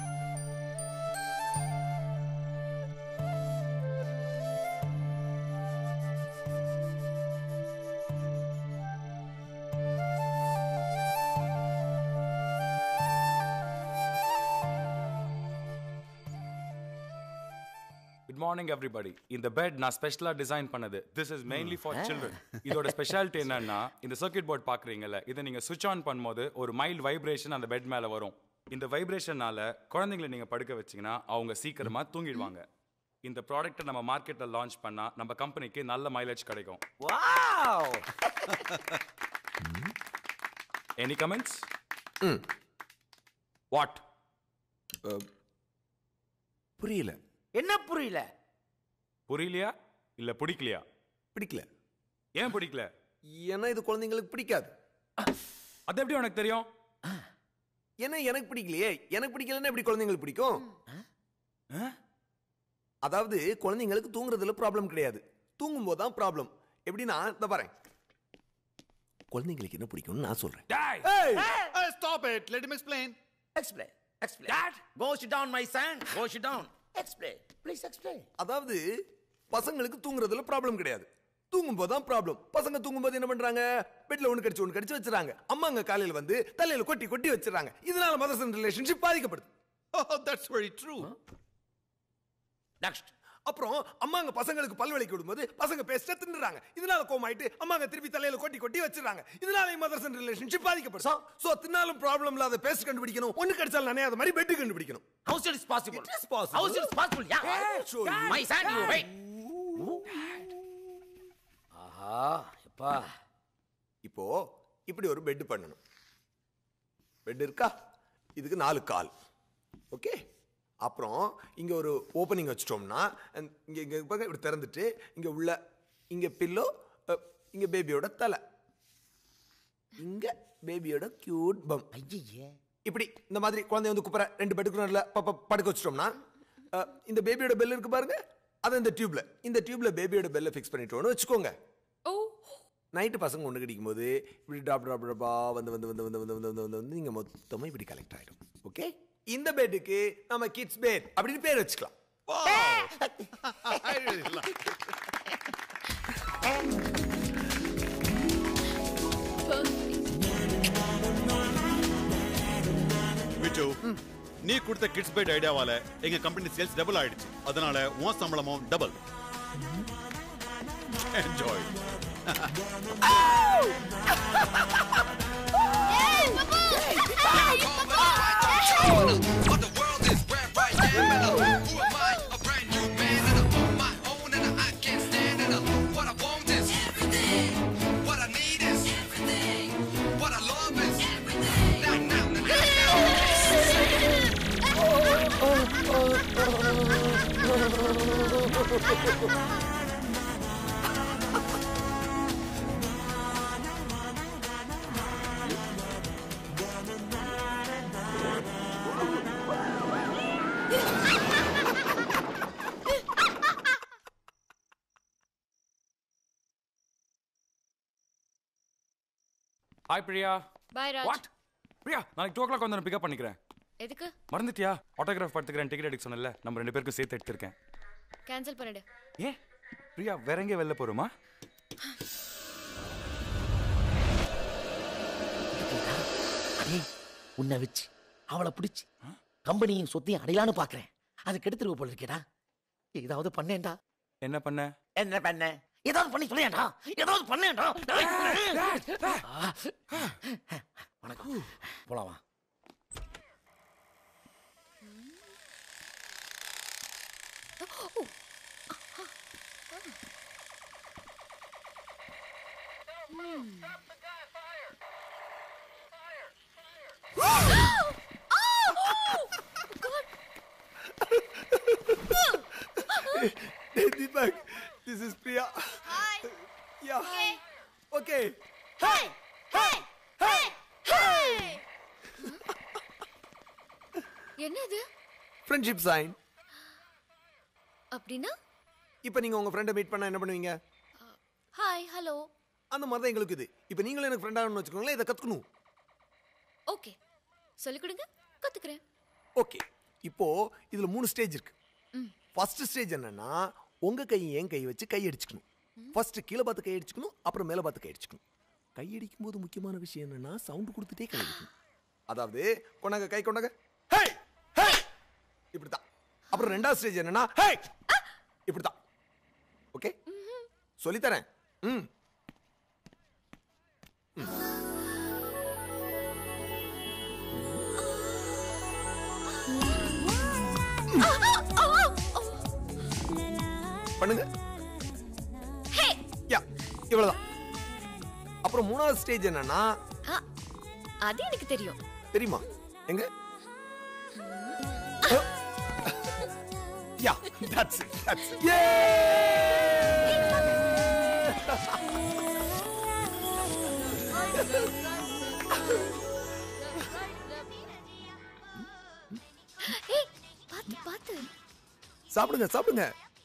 Speaker 14: குட் மார்னிங் எவ்ரிபடி இந்த பெட் நான் ஸ்பெஷலாக டிசைன் பண்ணது this is mainly for children இதோட ஸ்பெஷாலிட்டி என்னன்னா இந்த சர்க்கியூட் போர்ட் பார்க்குறீங்கல்ல இதை நீங்கள் சுவிட்ச் ஆன் பண்ணும்போது ஒரு மைல்ட் வைப்ரேஷன் அந்த பெட் மேலே வரும் இந்த வைப்ரேஷனால குழந்தைங்களை நீங்கள் படுக்க வச்சீங்கன்னா அவங்க சீக்கிரமாக தூங்கிடுவாங்க இந்த ப்ராடக்ட்டை நம்ம மார்க்கெட்டில் லான்ச் பண்ணால் நம்ம கம்பெனிக்கு நல்ல மைலேஜ் கிடைக்கும்
Speaker 13: வாவ்
Speaker 14: எனி கமெண்ட்ஸ் வாட்
Speaker 6: புரியல
Speaker 13: என்ன புரியல
Speaker 14: புரியலையா இல்லை பிடிக்கலையா
Speaker 6: பிடிக்கல
Speaker 14: ஏன் பிடிக்கல
Speaker 6: ஏன்னா இது குழந்தைங்களுக்கு பிடிக்காது
Speaker 14: அது எப்படி உனக்கு தெரியும்
Speaker 6: ஏன்னா எனக்கு பிடிக்கலையே எனக்கு பிடிக்கலன்னா எப்படி குழந்தைங்களுக்கு பிடிக்கும் அதாவது குழந்தைங்களுக்கு தூங்குறதுல ப்ராப்ளம் கிடையாது தூங்கும் போது தான் ப்ராப்ளம் எப்படின்னா இந்த பாறேன் குழந்தைங்களுக்கு என்ன பிடிக்கும்னு நான் சொல்றேன்
Speaker 12: Hey! Hey, stop it. Let him explain.
Speaker 13: Explain. Explain. Dad, go sit down, my son. Go sit down. Explain. Please explain.
Speaker 6: அதாவது பசங்களுக்கு தூங்குறதுல ப்ராப்ளம் கிடையாது தூங்கும் போது தான் ப்ராப்ளம் பசங்க தூங்கும் போது என்ன பண்றாங்க பெட்ல ஒண்ணு கடிச்சு ஒண்ணு கடிச்சு வச்சிராங்க அம்மா அங்க காலையில வந்து தலையில கொட்டி கொட்டி வச்சிராங்க இதனால மதர் சன் ரிலேஷன்ஷிப் பாதிக்கப்படுது
Speaker 12: Oh, that's very true.
Speaker 6: Next அப்புறம் அம்மாங்க பசங்களுக்கு பல்வலிக்கு விடும்போது பசங்க பேசிட்டு தின்னுறாங்க இதனால கோமாயிட்டு அம்மாங்க திருப்பி தலையில கொட்டி கொட்டி வச்சிடறாங்க இதனால மதர் சன் ரிலேஷன்ஷிப் பாதிக்கப்படும் சோ தின்னாலும் ப்ராப்ளம் இல்லாத பேஸ்ட் கண்டுபிடிக்கணும் ஒண்ணு கடிச்சாலும் நனையாத மாதிரி பெட் கண்டுபிடிக்கணும்
Speaker 13: How is it possible?
Speaker 6: It is possible.
Speaker 13: How is it possible? Yeah.
Speaker 6: I'll show you.
Speaker 13: My son, you wait. ஆஹா எப்பா
Speaker 6: இப்போ இப்படி ஒரு பெட் பண்ணணும் பெட் இருக்கா இதுக்கு நாலு கால் ஓகே அப்புறம் இங்க ஒரு ஓப்பனிங் வச்சிட்டோம்னா and இங்க இங்க பாருங்க, இப்படி திறந்துட்டு இங்க உள்ள இங்க பில்லோ இங்க பேபியோட தலை இங்க பேபியோட கியூட் பம்
Speaker 13: ஐயே
Speaker 6: இப்படி இந்த மாதிரி குழந்தை வந்து குப்புற ரெண்டு பெட்டுக்கு நல்ல படுக்க வச்சிட்டோம்னா அஹ், இந்த பேபியோட பெல் இருக்கு பாருங்க அது இந்த டியூப்ல இந்த டியூப்ல பேபியோட பெல்ல ஃபிக்ஸ் பண்ணிட்டோம்னு வச்சுக்கோங்க நைட்டு பசங்க ஒன்று கிடைக்கும் போது இப்படி டாப் டாப் டாப்பா வந்து வந்து வந்து வந்து வந்து வந்து வந்து வந்து வந்து நீங்க மொத்தமா இப்படி கலெக்ட் ஆயிடும் ஓகே இந்த பெட்டுக்கு நம்ம கிட்ஸ் பெட் அப்படின்னு பேர் வச்சுக்கலாம்
Speaker 12: I really like it. விட்டு நீ கொடுத்த கிட்ஸ் பெட் ஐடியாவால எங்க கம்பெனி சேல்ஸ் டபுள் ஆயிடுச்சு அதனால உன் சம்பளமும் double enjoy
Speaker 14: hi Priya
Speaker 11: bye Raj
Speaker 14: what Priya நாளைக்கு டூ ஓ கிளாக் வந்து பிக்கப் பண்ணிக்கிறேன்
Speaker 11: எதுக்கு
Speaker 14: மறந்துட்டியா ஆட்டோகிராஃப் படத்துக்கு டிக்கெட் எடுக்க சொன்னல நம்ம ரெண்டு பேருக்கும் சேர்த்து எடுத்திருக்கேன்
Speaker 11: கேன்சல் பண்ணிடு
Speaker 14: ஏன் பிரியா வேற எங்கே வெளில போறோமா
Speaker 13: அடே உன்னை வச்சு அவளை பிடிச்சி கம்பெனியும் சொத்தையும் அடையலான்னு பாக்குறேன் அதுக்கு எடுத்துருவ போல இருக்கேடா ஏதாவது பண்ணேன்டா
Speaker 14: என்ன பண்ண
Speaker 13: என்ன பண்ண ஏதாவது பண்ணி சொல்லேன்டா ஏதாவது பண்ணேன்டா வணக்கம் போலாமா
Speaker 6: Hey, Deepak, this is Priya. Hi. Yeah. Okay. Okay.
Speaker 1: Hey! Hey! Hey! Hey!
Speaker 11: என்ன இது
Speaker 6: ஃப்ரெண்ட்ஷிப் சைன்
Speaker 11: அப்படின்னா
Speaker 6: இப்போ நீங்க உங்க ஃப்ரெண்டை மீட் பண்ணா என்ன பண்ணுவீங்க
Speaker 11: ஹாய் ஹலோ
Speaker 6: அந்த மாதிரி தான் எங்களுக்கு இது இப்போ நீங்களும் எனக்கு ஃப்ரெண்ட் ஆகணும்னு வச்சுக்கோங்களேன் இதை கத்துக்கணும்
Speaker 11: ஓகே சொல்லிக் கொடுங்க கத்துக்கிறேன்
Speaker 6: ஓகே இப்போ இதுல மூணு ஸ்டேஜ் இருக்கு ஃபர்ஸ்ட் ஸ்டேஜ் என்னன்னா உங்க கை என் கை வச்சு கை அடிச்சுக்கணும் ஃபர்ஸ்ட் கீழே பார்த்து கை அடிச்சுக்கணும் அப்புறம் மேலே பார்த்து கை அடிச்சுக்கணும் கை அடிக்கும் போது முக்கியமான விஷயம் என்னன்னா சவுண்ட் கொடுத்துட்டே கை அடிக்கணும் அதாவது கொண்டாங்க கை கொண்டாங்க ஹே ஹே இப்படிதான் அப்புறம் ரெண்டாவது ஸ்டேஜ் என்னன்னா ஹே இப்படிதான் ஓகே சொல்லித்தரேன் ம் பண்ணுங்க யா இவ்வளவுதான் அப்புறம் மூணாவது ஸ்டேஜ் என்னன்னா
Speaker 11: அது எனக்கு தெரியும்
Speaker 6: தெரியுமா எங்க yeah that's it that's it
Speaker 11: ஏய் பாத்து பாத்து
Speaker 6: சாப்பிடுங்க சாப்பிடுங்க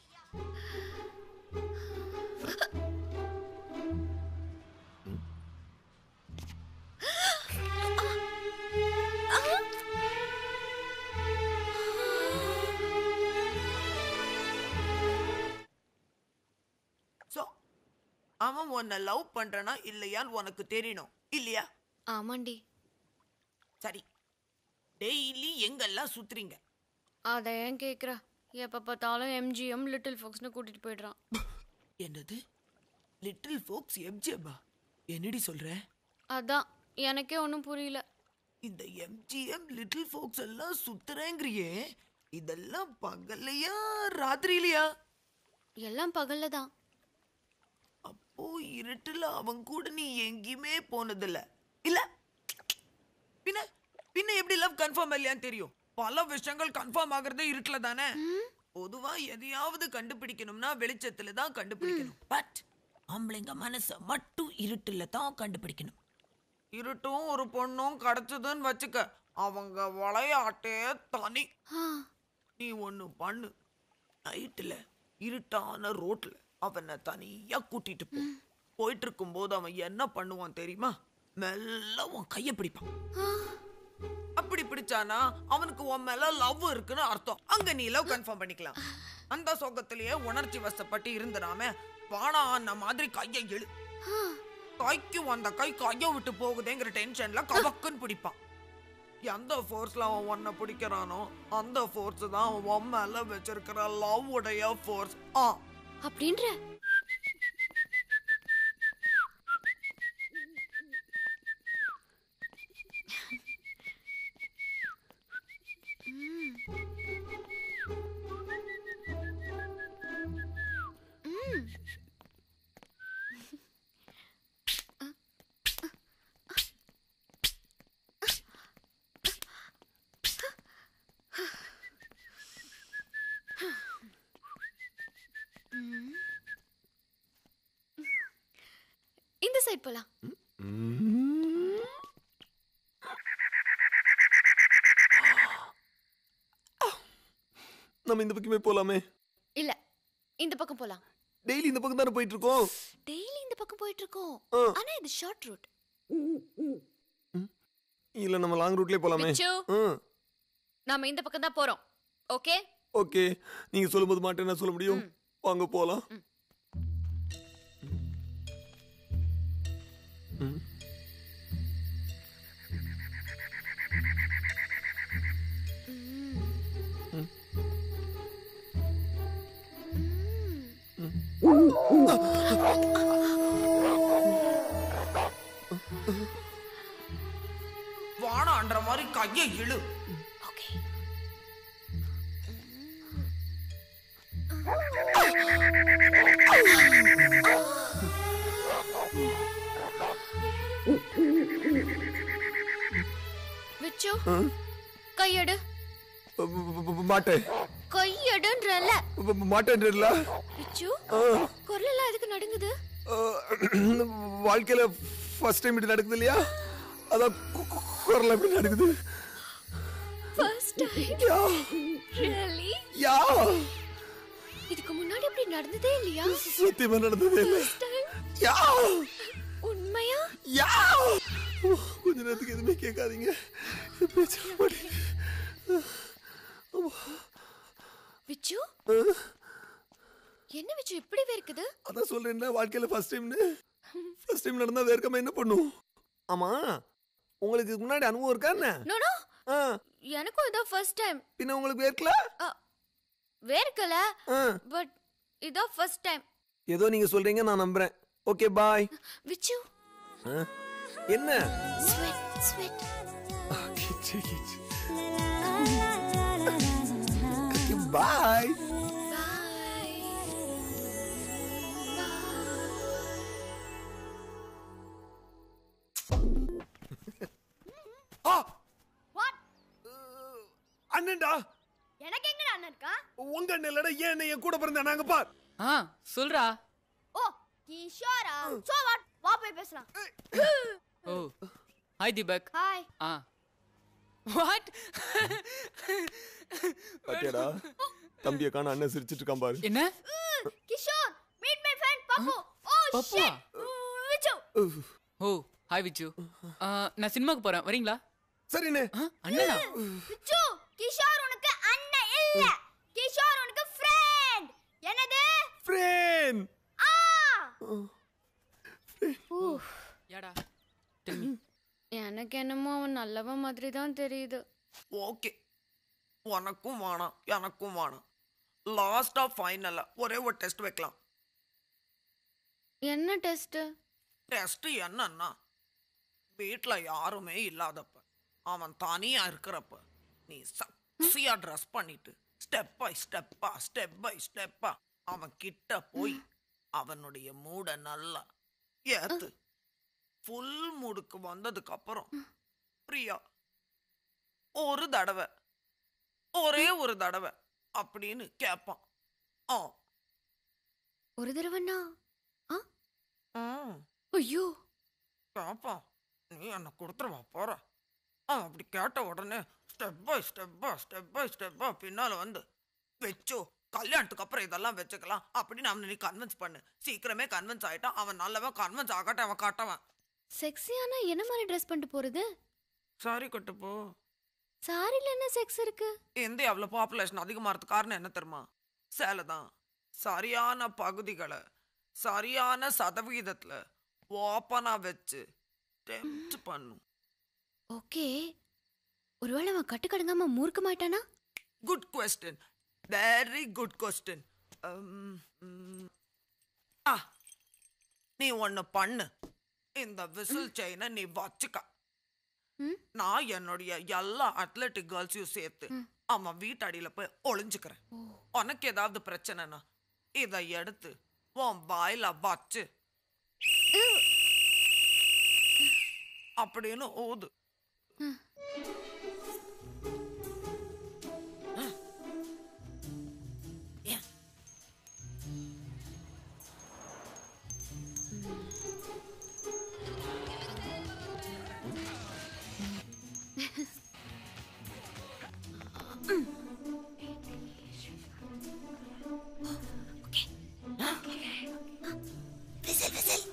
Speaker 15: சோ அவன் உன்னை லவ் பண்றானா இல்லையான்னு உனக்கு தெரியணும் இல்லையா
Speaker 11: ஆமாண்டி
Speaker 15: சரி டெய்லி எங்கெல்லாம் சுத்துறீங்க
Speaker 11: அதை ஏன் கேக்குற எப்ப பார்த்தாலும் எம்ஜிஎம் லிட்டில் ஃபோக்ஸ்னு கூட்டிட்டு போயிடுறான்
Speaker 15: என்னது லிட்டில் ஃபோக்ஸ் எம்ஜிஎம்பா என்னடி சொல்ற
Speaker 11: அதான் எனக்கே ஒன்றும் புரியல
Speaker 15: இந்த எம்ஜிஎம் லிட்டில் ஃபோக்ஸ் எல்லாம் சுத்துறேங்கிறியே இதெல்லாம் பகல்லையா ராத்திரியிலையா
Speaker 11: எல்லாம் பகல்ல தான்
Speaker 15: ஓ இருட்டுல அவன் கூட நீ எங்கேயுமே போனதில்ல இல்ல பின்ன பின்ன எப்படி லவ் கன்ஃபார்ம் இல்லையான்னு தெரியும் பல விஷயங்கள் கன்ஃபார்ம் ஆகுறதே இருட்டுல தானே பொதுவா எதையாவது கண்டுபிடிக்கணும்னா வெளிச்சத்துல தான் கண்டுபிடிக்கணும் பட் ஆம்பளைங்க மனச மட்டும் இருட்டுல தான் கண்டுபிடிக்கணும் இருட்டும் ஒரு பொண்ணும் கிடைச்சதுன்னு வச்சுக்க அவங்க விளையாட்டே தனி நீ ஒண்ணு பண்ணு நைட்டுல இருட்டான ரோட்ல அவனை தனியா கூட்டிட்டு போ போயிட்டு இருக்கும்போது அவன் என்ன பண்ணுவான் தெரியுமா மெல்ல உன் கைய பிடிப்பான் அப்படி பிடிச்சானா அவனுக்கு உன் மேல லவ் இருக்குன்னு அர்த்தம் அங்க நீ லவ் கன்ஃபார்ம் பண்ணிக்கலாம் அந்த சோகத்திலேயே உணர்ச்சி வசப்பட்டு இருந்துடாம வானா அந்த மாதிரி கையை இழு கைக்கு அந்த கை கையை விட்டு போகுதேங்கிற டென்ஷன்ல கவக்குன்னு பிடிப்பான் எந்த ஃபோர்ஸ்ல அவன் உன்னை பிடிக்கிறானோ அந்த ஃபோர்ஸ் தான் அவன் உன் மேல வச்சிருக்கிற லவ் உடைய ஃபோர்ஸ் ஆ
Speaker 11: அப்படின்ற இந்த சைட் போலாம்
Speaker 6: நம்ம இந்த பக்கமே போலாமே
Speaker 11: இல்ல இந்த பக்கம் போலாம்
Speaker 6: டெய்லி இந்த பக்கம் தானே போயிட்டு இருக்கோம்
Speaker 11: டெய்லி இந்த பக்கம் போயிட்டு இருக்கோம்
Speaker 6: ஆ.
Speaker 11: ஆனா இது ஷார்ட் ரூட்
Speaker 6: இல்ல நம்ம லாங் ரூட்லயே போலாமே
Speaker 11: பிச்சு.
Speaker 6: ம்.
Speaker 2: நாம இந்த பக்கம் தான் போறோம் ஓகே
Speaker 6: ஓகே நீங்க சொல்லும்போது மாட்டேன் நான் சொல்ல முடியும் வாங்க போலாம் ம். ம்.
Speaker 15: வானான்ற மாதிரி கையை இழு
Speaker 2: விச்சு
Speaker 6: ஆ?
Speaker 2: கையெடு
Speaker 6: ப- ப- ப- மாட்டேன்
Speaker 2: கையெடுன்றல
Speaker 6: ப- ப- மாட்டேன்றல
Speaker 2: விச்சு குரல் எல்லாம் எதுக்கு நடுங்குது
Speaker 6: வாழ்க்கையில ஃபர்ஸ்ட் டைம் இப்படி நடக்குது இல்லையா அதான் கு- கு- குரல் எப்படி நடக்குது
Speaker 2: first time
Speaker 6: yeah
Speaker 2: really
Speaker 6: yeah
Speaker 2: இதுக்கு முன்னாடி இப்படி நடந்ததே இல்லையா
Speaker 6: சத்தியமா நடந்ததே இல்ல
Speaker 2: First time?
Speaker 6: யா
Speaker 2: உண்மையா
Speaker 6: யா கொஞ்ச நேரத்துக்கு எதுவுமே கேட்காதீங்க பேச மாட்டேங்க
Speaker 2: விச்சு என்ன விச்சு இப்படி இருக்குது
Speaker 6: அதான் சொல்றேன்ல வாழ்க்கையில ஃபர்ஸ்ட் டைம்னு ஃபர்ஸ்ட் டைம் நடந்தா வேர்க்காம என்ன பண்ணும் ஆமா உங்களுக்கு இதுக்கு முன்னாடி அனுபவம் இருக்கா என்ன
Speaker 2: நோ நோ
Speaker 6: ஆ,
Speaker 2: எனக்கும் இதான் ஃபர்ஸ்ட் டைம்
Speaker 6: பின்ன உங்களுக்கு வேர்க்கல
Speaker 2: வேர்க்கல
Speaker 6: ஆ.
Speaker 2: பட் இதான் ஃபர்ஸ்ட் டைம்
Speaker 6: ஏதோ நீங்க சொல்றீங்க நான் நம்புறேன் ஓகே பாய்
Speaker 2: விச்சு
Speaker 6: என்ன
Speaker 2: ஸ்வெட் ஸ்வெட்
Speaker 6: கிச்சு கிச்சு பாய் ஆ
Speaker 1: வாட்
Speaker 6: அண்ணன்டா
Speaker 1: எனக்கு எங்கடா அண்ணன் இருக்கா
Speaker 6: உங்க அண்ணன் இல்லடா ஏன் அண்ணன் என் கூட பிறந்த நாங்க பார்
Speaker 8: ஆ சொல்றா
Speaker 1: ஓ கிஷோரா சோ வாட் வா போய் பேசலாம்
Speaker 8: ஓ ஹாய் தீபக்
Speaker 1: ஹாய்
Speaker 8: ஆ வாட்
Speaker 6: பாத்தியாடா தம்பிய காண அண்ணன் சிரிச்சிட்டு இருக்கான் பாரு
Speaker 8: என்ன
Speaker 1: Kishore meet my friend Pappu oh
Speaker 8: பப்புவா?
Speaker 1: Shit Vichu
Speaker 8: oh hi Vichu ஆ, நான் சினிமாக்கு போறேன் வரீங்களா
Speaker 6: சரிண்ணே
Speaker 8: அண்ணனா
Speaker 1: விச்சு கிஷோர் உனக்கு அண்ணன் இல்ல கிஷோர் உனக்கு ஃப்ரெண்ட் என்னது
Speaker 6: ஃப்ரெண்ட்
Speaker 1: ஆ
Speaker 8: யாடா
Speaker 2: எனக்கு என்னமோ அவன் நல்லவன் மாதிரி தான் தெரியுது
Speaker 15: ஓகே உனக்கும் வேணாம் எனக்கும் வேணாம் லாஸ்டா ஃபைனலா ஒரே ஒரு டெஸ்ட் வைக்கலாம்
Speaker 2: என்ன டெஸ்ட்
Speaker 15: டெஸ்ட் என்னன்னா வீட்ல யாருமே இல்லாதப்ப அவன் தனியா இருக்கிறப்ப நீ சக்சியா ட்ரெஸ் பண்ணிட்டு ஸ்டெப் பை ஸ்டெப்பா ஸ்டெப் பை ஸ்டெப்பா அவன் கிட்ட போய் அவனுடைய மூட நல்லா ஏத்து ஃபுல் மூடுக்கு வந்ததுக்கு அப்புறம் பிரியா ஒரு தடவை ஒரே ஒரு தடவை அப்படின்னு கேட்பான் ஆ
Speaker 2: ஒரு தடவைண்ணா
Speaker 15: ம்
Speaker 2: ஐயோ
Speaker 15: பாப்பா நீ என்ன கொடுத்துருவா போற அவன் அப்படி கேட்ட உடனே ஸ்டெப் பை ஸ்டெப்பா ஸ்டெப் பை ஸ்டெப்பா பின்னால வந்து வச்சோ கல்யாணத்துக்கு அப்புறம் இதெல்லாம் வச்சுக்கலாம் அப்படின்னு அவனை நீ கன்வின்ஸ் பண்ணு சீக்கிரமே கன்வின்ஸ் ஆயிட்டான் அவன் நல்லவன் கன்வின்ஸ் ஆகட்டும் அவன் காட்டவன்
Speaker 2: செக்ஸியானா என்ன மாதிரி ட்ரெஸ் பண்ணிட்டு போறது
Speaker 15: சாரி கட்டுப்போ
Speaker 2: சாரில என்ன செக்ஸ் இருக்கு
Speaker 15: இந்தியாவில் பாப்புலேஷன் அதிகமாகிறது காரணம் என்ன தெரியுமா சேலை தான் சரியான பகுதிகளை சரியான சதவிகிதத்தில் ஓப்பனாக வச்சு டெம்ப்ட் பண்ணும்
Speaker 2: ஓகே ஒருவேளை அவன் கட்டுக்கடங்காம மூர்க்க மாட்டானா
Speaker 15: good question very good question ஆ நீ ஒன்று பண்ணு இந்த விசில் செயினை நீ வச்சுக்க நான் என்னுடைய எல்லா அத்லெட்டிக் கேர்ள்ஸையும் சேர்த்து அவன் வீட்டடியில போய் ஒளிஞ்சுக்கிறேன் உனக்கு ஏதாவது பிரச்சனைனா இதை எடுத்து உன் வாயில வச்சு அப்படின்னு ஊது
Speaker 1: விசில் விசில்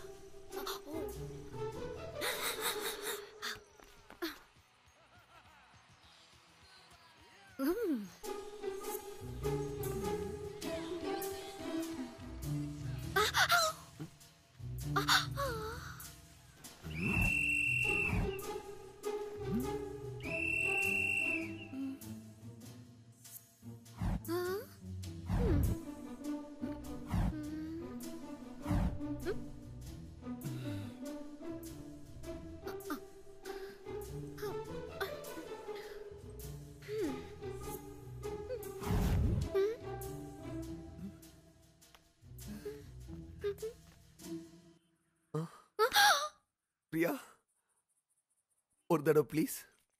Speaker 6: பிரியா ஒரு தடவை ப்ளீஸ்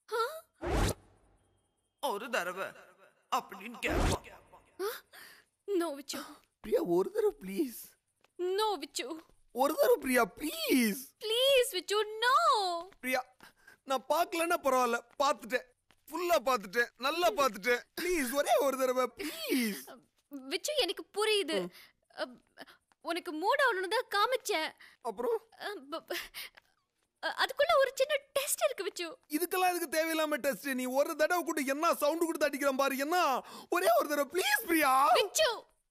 Speaker 15: ஒரு தடவை அப்படின்னு கேட்பான்
Speaker 2: நோ விச்சு
Speaker 6: பிரியா ஒரு தடவை ப்ளீஸ்
Speaker 2: நோ விச்சு
Speaker 6: ஒரு தடவை Priya please
Speaker 2: please Vichu no
Speaker 6: Priya நான் பார்க்கலன்னா பரவாயில்ல பார்த்துட்டேன் ஃபுல்லா பார்த்துட்டேன் நல்லா பார்த்துட்டேன் ப்ளீஸ் ஒரே ஒரு தடவை ப்ளீஸ்
Speaker 2: விச்சு எனக்கு புரியுது அப், உனக்கு மூட் ஆகணும்னு தான் காமிச்சேன்
Speaker 6: அப்புறம்
Speaker 2: அ, ப- ப- அ- அதுக்குள்ள ஒரு சின்ன டெஸ்ட் இருக்கு விச்சு
Speaker 6: இதுக்கெல்லாம் இதுக்கு தேவையில்லாம டெஸ்ட் நீ ஒரு தடவை கூட என்ன சவுண்ட் கொடுத்து அடிக்கிறான் பாரு என்ன ஒரே ஒரு தடவை ப்ளீஸ் பிரியா
Speaker 2: விச்சு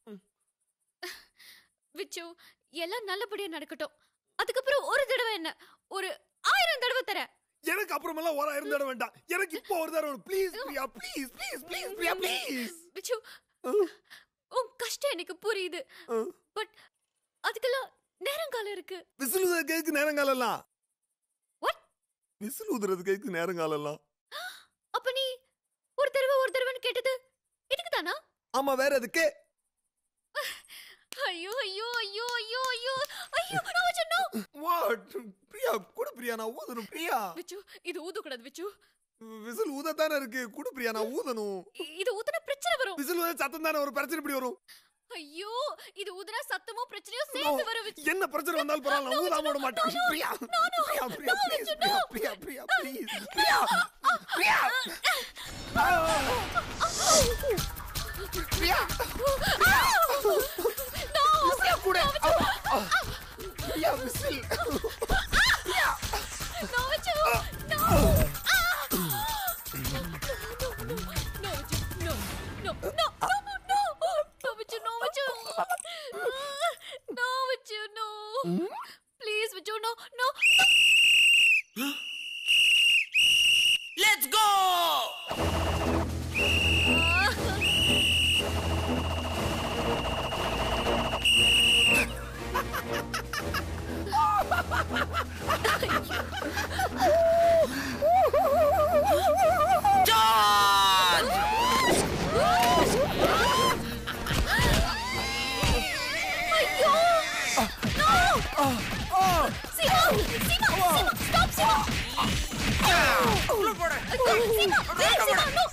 Speaker 2: விச்சு எல்லாம் நல்லபடியா நடக்கட்டும் அதுக்கப்புறம் ஒரு தடவை என்ன ஒரு ஆயிரம் தடவை தரேன்
Speaker 6: எனக்கு அப்புறமெல்லாம் ஒரு ஆயிரம் தடவை வேண்டாம் எனக்கு இப்போ ஒரு தடவை please Priya please please please Priya please
Speaker 2: Vichu உன் கஷ்டம் எனக்கு புரியுது பட் அதுக்கெல்லாம் நேரங்காலம் இருக்கு
Speaker 6: விசில் ஊதுற கேக்கு நேரங்காலம்லாம் விசில் ஊதுறது கேக்கு நேரங்காலம்லாம்
Speaker 2: அப்ப நீ ஒரு தடவை ஒரு தடவைன்னு கேட்டது இதுக்கு தானா
Speaker 6: ஆமா வேற எதுக்கு
Speaker 2: ஐயோ ஐயோ ஐயோ ஐயோ ஐயோ ஐயோ நான் வச்சு நோ
Speaker 6: வாட் பிரியா கூட பிரியா நான் ஊதணும் பிரியா
Speaker 2: விச்சு இது ஊதக்கூடாது விச்சு
Speaker 6: விசில் ஊதத்தானே இருக்கு கூட பிரியா நான் ஊதணும்
Speaker 2: இ- இது ஊதுனா பிரச்சனை வரும்
Speaker 6: விசில் ஊத சத்தம் தானே ஒரு பிரச்சனை இப்படி வரும்
Speaker 2: ஐயோ இது ஊதுனா சத்தமும் பிரச்சனையும் சேர்ந்து வரும் விச்சு
Speaker 6: என்ன பிரச்சனை வந்தாலும் பரவாயில்ல நான் ஊதாம விட மாட்டேன் பிரியா பிரியா பிரியா ப்ளீஸ் பிரியா பிரியா பிரியா ப்ளீஸ் பிரியா பிரியா பிரியா பிரியா கூட Priya whistle Priya
Speaker 2: no Vichu no no no no no no Vichu no Vichu no Vichu no please Vichu no no
Speaker 15: let's go
Speaker 2: ஐயோ நோ சீமா சீமா சீமா ஸ்டாப் சீமா
Speaker 15: உள்ள போடு
Speaker 2: சீமா சீமா நோ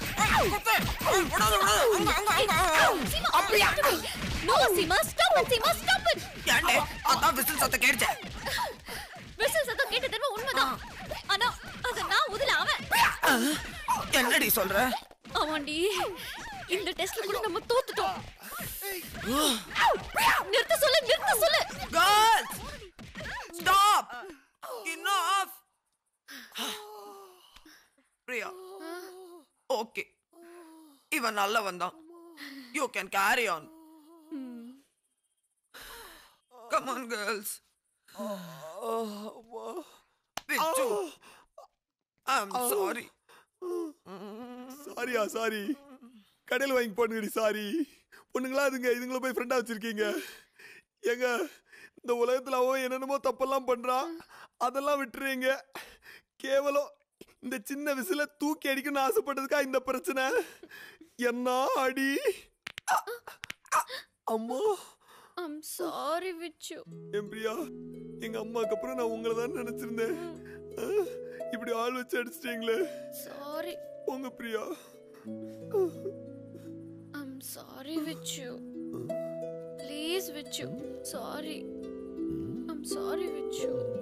Speaker 2: அப்படியா no Seema stop it Seema stop it
Speaker 15: ஏண்டே அதான் விசில் சத்தம் கேட்டுச்சே
Speaker 2: விசில் சத்தம் கேட்ட தடவை உண்மைதான் ஆனா அத நான் உதல அவன்
Speaker 15: என்னடி சொல்ற
Speaker 2: ஆமாண்டி இந்த டெஸ்ட்ல கூட நம்ம தோத்துட்டோம் நிறுத்த சொல்லு நிறுத்த சொல்லு
Speaker 15: girls stop enough Priya okay இவன் நல்லவன் தான் you can carry on come on girls Pichu I am sorry
Speaker 6: சாரியா சாரி கடையில் வாங்கி போடுங்கடி சாரி பொண்ணுங்களா இதுங்க இதுங்கள போய் ஃப்ரெண்டா வச்சிருக்கீங்க ஏங்க இந்த உலகத்துல அவன் என்னென்னமோ தப்பெல்லாம் பண்றான் அதெல்லாம் விட்டுறீங்க கேவலம் இந்த சின்ன விசில தூக்கி அடிக்கணும்னு ஆசைப்பட்டதுக்கா இந்த பிரச்சனை என்ன அடி அம்மா
Speaker 2: ஐம் சாரி விச்சு
Speaker 6: என் பிரியா எங்க அம்மாக்கு அப்புறம் நான் உங்களை தான் நினைச்சிருந்தேன் அஹ், இப்படி ஆள் வச்சு அடிச்சிட்டீங்களே
Speaker 2: சாரி
Speaker 6: உங்க Priya
Speaker 2: I'm sorry Vichu please Vichu sorry I'm sorry விச்சு